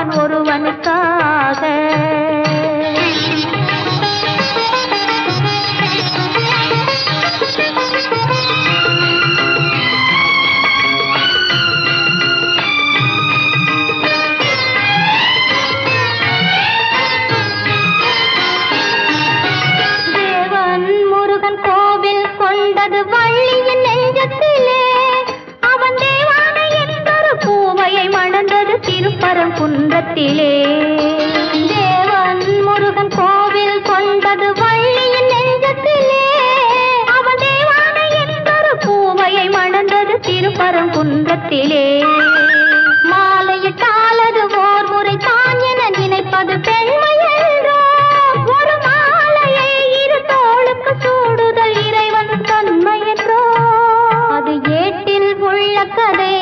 அவன் ஒருவனுக்காக தேவன் முருகன் கோவில் கொண்டது வள்ளியின் நெஞ்சத்திலே அவன் தேவானை என்பொரு பூவையை மணந்தது திருப்பரங்குன்றத்திலே தேவன் முருகன் கோவில் கொண்டது வள்ளியின் நெஞ்சத்திலே அவன் தேவானை என்பொரு பூவையை மணந்தது திருப்பரங்குன்றத்திலே மாலையிட்டாலது ஓர் முறை தான் என நினைப்பது பெண்மை என்றோ ஒரு மாலையை இரு தோளுக்கு சூடுதல் இறைவன் தன்மை என்றோ அது ஏட்டில் உள்ள கதை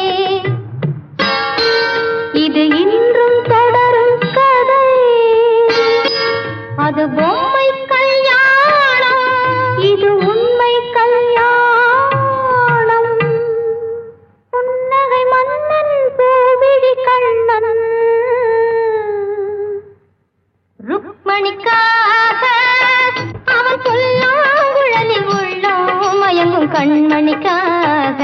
இது இன்றும் தொடரும் கதை அது பொம்மை கல்யாணம் இது உண்மை கல்யாணம் புன்னகை மன்னன் பூவிழி கண்ணன் ருக்மணிக்காக அவன் புல்லாங்குழலில் உள்ளோம் மயங்கும் கண்மணிக்காக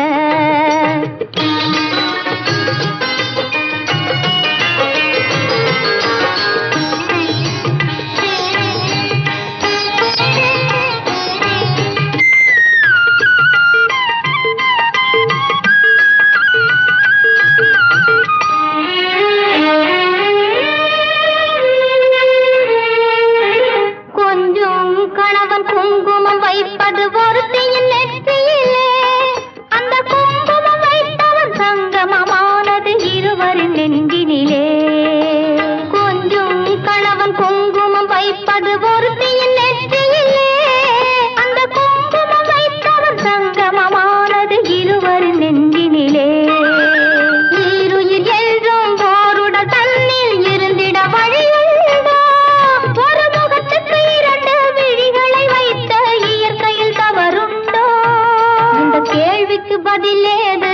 கொஞ்சம் கணவன் குங்குமம் வைப்பது ஒருத்தியின் நெற்றியிலே அந்த குங்குமம் வைத்தவன் சங்கமமானது இருவரின் நெஞ்சினிலே கொஞ்சம் கணவன் குங்குமம் வைப்பது ஒருத்தியின் நெற்றியிலே அந்த குங்குமம் வைத்தவன் சங்கமமானது இருவரின் நெஞ்சினிலே ஈருயிர் என்றும் போருடல் தன்னில் இருந்திட வழியுண்டோ ஒரு முகத்துக்கு இரண்டு விழிகளை வைத்த இயற்கையில் தவறுண்டோ இந்த கேள்விக்கு பதிலேது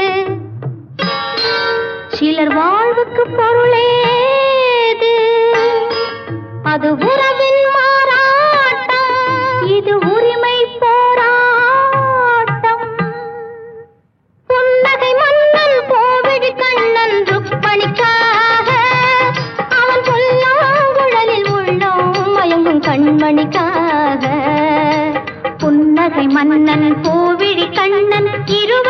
சிலர் வாழ்வுக்கு பொருளேது அது உறவின் மாறாட்டம் இது உரிமை போராட்டம் புன்னகை மன்னன் கோவிடி கண்ணன் ருக்மணிக்காக அவன் புல்லாங்குழலில் உள்ளோம் மயங்கும் கண்மணிக்காக புன்னகை மன்னன் கோவிடி கண்ணன் இரு